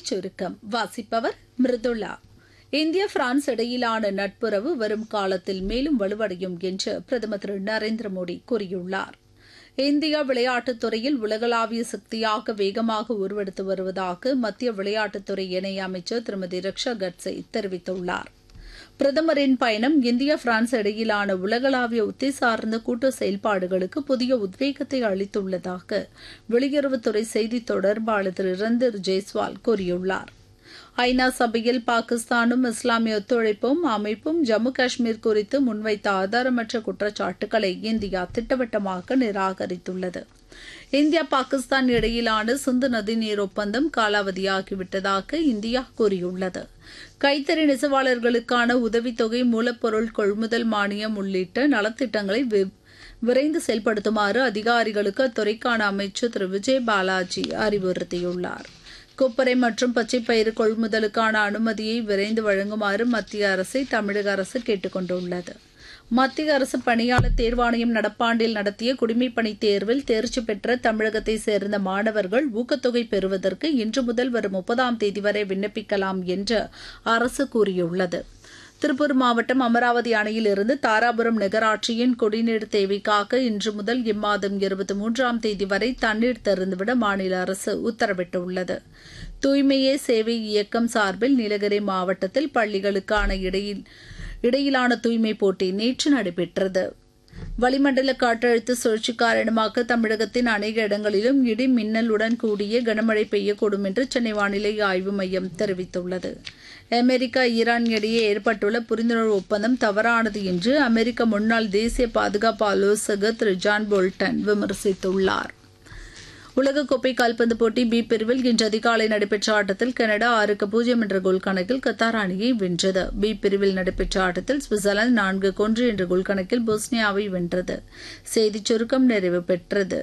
செய்திச் சுருக்கம் வாசிப்பவர் மிருதுளா இந்தியா பிரான்ஸ் இடையிலான நட்புறவு வரும் காலத்தில் மேலும் வலுவடையும் என்று பிரதமர் திரு நரேந்திர மோடி கூறியுள்ளார் இந்தியா விளையாட்டுத் துறையில் உலகளாவிய சக்தியாக வேகமாக உருவெடுத்து வருவதாக மத்திய விளையாட்டுத்துறை இணையமைச்சர் திருமதி ரிக்ஷா கட்சே தெரிவித்துள்ளார் பிரதமரின் பயணம் இந்தியா பிரான்ஸ் இடையிலான உலகளாவிய உத்தி சார்ந்த கூட்டு செயல்பாடுகளுக்கு புதிய உத்வேகத்தை அளித்துள்ளதாக வெளியுறவுத்துறை செய்தி தொடர்பாளர் திரு ரந்தர் ஜெய்ஸ்வால் கூறியுள்ளார் ஐநா சபையில் பாகிஸ்தானும் இஸ்லாமிய ஒத்துழைப்பும் அமைப்பும் ஜம்மு காஷ்மீர் குறித்து முன்வைத்த ஆதாரமற்ற குற்றச்சாட்டுகளை இந்தியா திட்டவட்டமாக நிராகரித்துள்ளது இந்தியா பாகிஸ்தான் இடையிலான சிந்து நதிநீர் ஒப்பந்தம் காலாவதியாகிவிட்டதாக இந்தியா கூறியுள்ளது கைத்தறி நெசவாளர்களுக்கான உதவித்தொகை மூலப்பொருள் கொள்முதல் மானியம் உள்ளிட்ட நலத்திட்டங்களை விரைந்து செயல்படுத்துமாறு அதிகாரிகளுக்கு அத்துறைக்கான அமைச்சர் திரு விஜய் பாலாஜி அறிவுறுத்தியுள்ளார் கொப்பரை மற்றும் பச்சைப்பயிறு கொள்முதலுக்கான அனுமதியை விரைந்து வழங்குமாறு மத்திய அரசை தமிழக அரசு கேட்டுக் கொண்டுள்ளது மத்திய அரசு பணியாளர் தேர்வாணையம் நடப்பாண்டில் நடத்திய குடிமைப்பணி தேர்வில் தேர்ச்சி பெற்ற தமிழகத்தை சேர்ந்த மாணவர்கள் ஊக்கத்தொகை பெறுவதற்கு இன்று முதல் வரும் முப்பதாம் தேதி வரை விண்ணப்பிக்கலாம் என்று அரசு கூறியுள்ளது திருப்பூர் மாவட்டம் அமராவதி அணையிலிருந்து தாராபுரம் நகராட்சியின் குடிநீர் தேவைக்காக இன்று முதல் இம்மாதம் இருபத்தி மூன்றாம் தேதி வரை தண்ணீர் திறந்துவிட மாநில அரசு உத்தரவிட்டுள்ளது தூய்மையே சேவை இயக்கம் சார்பில் நீலகிரி மாவட்டத்தில் பள்ளிகளுக்கான இடையில் இடையிலான தூய்மை போட்டி நேற்று நடைபெற்றது வளிமண்டல காற்றழுத்த சுழற்சி காரணமாக தமிழகத்தின் அநேக இடங்களிலும் இடி மின்னலுடன் கூடிய கனமழை பெய்யக்கூடும் என்று சென்னை வானிலை ஆய்வு மையம் தெரிவித்துள்ளது அமெரிக்கா ஈரான் இடையே ஏற்பட்டுள்ள புரிந்துணர்வு ஒப்பந்தம் தவறானது என்று அமெரிக்க முன்னாள் தேசிய பாதுகாப்பு ஆலோசகர் திரு ஜான் போல்டன் விமர்சித்துள்ளார் உலகக்கோப்பை கால்பந்து போட்டி பி பிரிவில் இன்று அதிகாலை நடைபெற்ற ஆட்டத்தில் கனடா ஆறுக்கு பூஜ்ஜியம் என்ற கோல் கணக்கில் கத்தார் அணியை வென்றது பி பிரிவில் நடைபெற்ற ஆட்டத்தில் சுவிட்சர்லாந்து நான்கு ஒன்று என்ற கோல் கணக்கில் போஸ்னியாவை வென்றது செய்திச் சுருக்கம் நிறைவு பெற்றது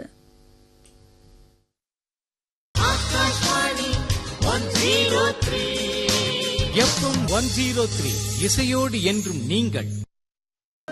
எஃப்எம் ஒன் ஜீரோ த்ரீ இசையோடு என்றும் நீங்கள்